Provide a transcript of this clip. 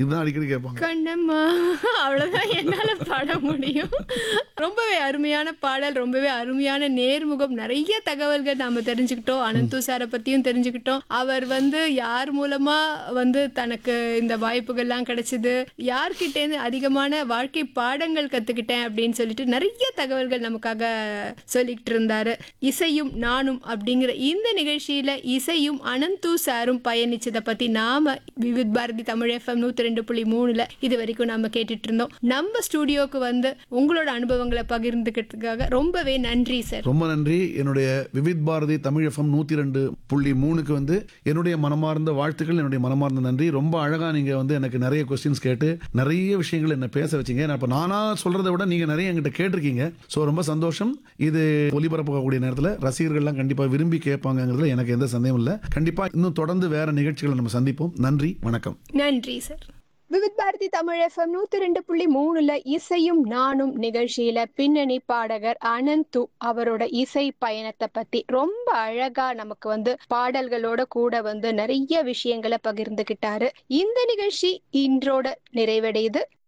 இதுதான் அடிக்கடி கேட்பாங்க கண்ணம்மா அவ்வளவுதான் என்னால பாட முடியும் ரொம்பவே அருமையான பாடல் ரொம்பவே அருமையான நேர்முகம் நிறைய தகவல்கள் நாம தெரிஞ்சுக்கிட்டோம் அனந்து சாரை பத்தியும் தெரிஞ்சுக்கிட்டோம் அவர் வந்து யார் மூலமா வந்து தனக்கு இந்த வாய்ப்புகள்லாம் கிடைச்சது யார்கிட்ட இருந்து அதிகமான வாழ்க்கை பாடங்கள் கத்துக்கிட்டேன் அப்படின்னு சொல்லிட்டு நிறைய தகவல்கள் நமக்காக சொல்லிக்கிட்டு இருந்தாரு இசையும் நானும் அப்படிங்கிற இந்த நிகழ்ச்சியில இசையும் அனந்து சாரும் பயணிச்சதை பத்தி நாம விவித் பாரதி தமிழ் எஃப்எம் நூத்தி ரெண்டு புள்ளி மூணுல இது வரைக்கும் நாம கேட்டுட்டு இருந்தோம் நம்ம ஸ்டுடியோக்கு வந்து உங்களோட அனுபவங்களை பகிர்ந்துக்கிறதுக்காக ரொம்பவே நன்றி சார் ரொம்ப நன்றி என்னுடைய விவித் பாரதி தமிழ் எஃப்எம் நூற்றி ரெண்டு புள்ளி மூணுக்கு வந்து என்னுடைய மனமார்ந்த வாழ்த்துக்கள் என்னுடைய மனமார்ந்த நன்றி ரொம்ப அழகாக நீங்கள் வந்து எனக்கு நிறைய கொஸ்டின்ஸ் கேட்டு நிறைய விஷயங்கள் என்ன பேச வச்சீங்க நான் இப்போ நானாக சொல்கிறத விட நீங்கள் நிறைய என்கிட்ட கேட்டிருக்கீங்க ஸோ ரொம்ப சந்தோஷம் இது ஒலிபரப்பக்கூடிய நேரத்தில் ரசிகர்கள்லாம் கண்டிப்பாக விரும்பி கேட்பாங்கங்கிறதுல எனக்கு எந்த சந்தேகம் இல்லை கண்டிப்பாக இன்னும் தொடர்ந்து வேற நிகழ்ச்சிகளை நம்ம சந்திப்போம் நன்றி வணக்கம் நன்றி சார் விவித் பாரதி தமிழ் எஃப்எம் நூத்தி ரெண்டு புள்ளி மூணுல இசையும் நானும் நிகழ்ச்சியில பின்னணி பாடகர் அனந்து அவரோட இசை பயணத்தை பத்தி ரொம்ப அழகா நமக்கு வந்து பாடல்களோட கூட வந்து நிறைய விஷயங்களை பகிர்ந்துகிட்டாரு இந்த நிகழ்ச்சி இன்றோட நிறைவடையுது